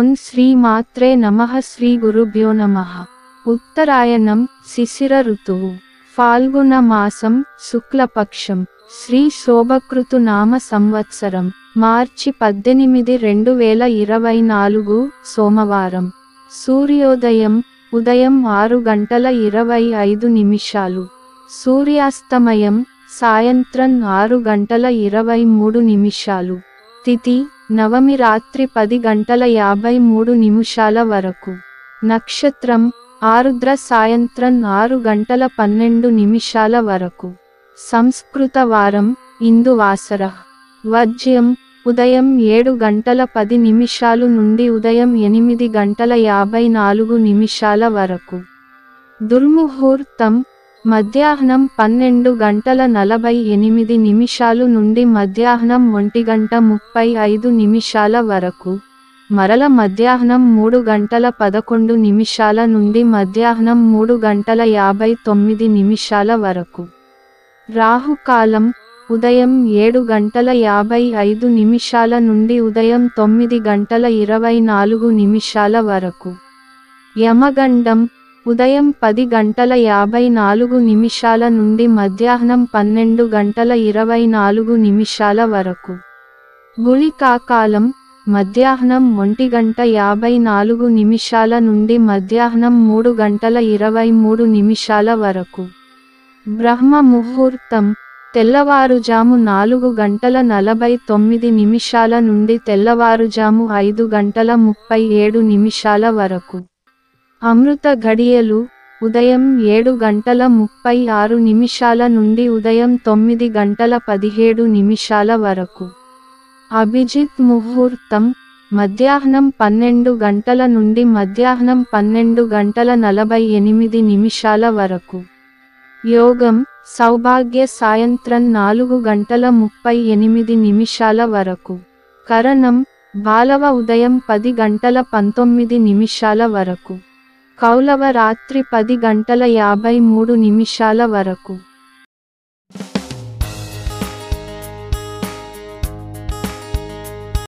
ఓం శ్రీ మాత్రే నమః శ్రీ గురుభ్యో నమః ఉత్తరాయణం శిశిర ఋతువు ఫాల్గుణ మాసం శుక్లపక్షం శ్రీ శోభకృతు నామ సంవత్సరం మార్చి పద్దెనిమిది రెండు వేల ఇరవై నాలుగు సోమవారం సూర్యోదయం ఉదయం ఆరు గంటల ఇరవై ఐదు నిమిషాలు సూర్యాస్తమయం సాయంత్రం ఆరు గంటల ఇరవై మూడు నిమిషాలు తిథి నవమి రాత్రి పది గంటల యాభై మూడు నిమిషాల వరకు నక్షత్రం ఆరుద్ర సాయంత్రం ఆరు గంటల పన్నెండు నిమిషాల వరకు సంస్కృత వారం ఇందువాసర వజ్యం ఉదయం ఏడు గంటల పది నిమిషాలు నుండి ఉదయం ఎనిమిది గంటల యాభై నాలుగు నిమిషాల వరకు దుర్ముహూర్తం మధ్యాహ్నం పన్నెండు గంటల నలభై ఎనిమిది నిమిషాలు నుండి మధ్యాహ్నం ఒంటి గంట ముప్పై ఐదు నిమిషాల వరకు మరల మధ్యాహ్నం మూడు గంటల పదకొండు నిమిషాల నుండి మధ్యాహ్నం మూడు గంటల యాభై తొమ్మిది నిమిషాల వరకు రాహుకాలం ఉదయం ఏడు గంటల యాభై ఐదు నిమిషాల నుండి ఉదయం తొమ్మిది గంటల ఇరవై నాలుగు నిమిషాల వరకు యమగండం ఉదయం పది గంటల యాభై నాలుగు నిమిషాల నుండి మధ్యాహ్నం పన్నెండు గంటల ఇరవై నాలుగు నిమిషాల వరకు గుళికాకాలం మధ్యాహ్నం ఒంటి గంట యాభై నాలుగు నిమిషాల నుండి మధ్యాహ్నం మూడు గంటల ఇరవై మూడు నిమిషాల వరకు బ్రహ్మ ముహూర్తం తెల్లవారుజాము నాలుగు గంటల నలభై తొమ్మిది నిమిషాల నుండి తెల్లవారుజాము ఐదు గంటల ముప్పై ఏడు నిమిషాల వరకు అమృత ఘడియలు ఉదయం ఏడు గంటల ముప్పై ఆరు నిమిషాల నుండి ఉదయం తొమ్మిది గంటల పదిహేడు నిమిషాల వరకు అభిజిత్ ముహూర్తం మధ్యాహ్నం పన్నెండు గంటల నుండి మధ్యాహ్నం పన్నెండు గంటల నలభై ఎనిమిది నిమిషాల వరకు యోగం సౌభాగ్య సాయంత్రం నాలుగు గంటల ముప్పై ఎనిమిది నిమిషాల వరకు కరణం బాలవ ఉదయం పది గంటల పంతొమ్మిది నిమిషాల వరకు కౌలవ రాత్రి పది గంటల యాభై మూడు నిమిషాల వరకు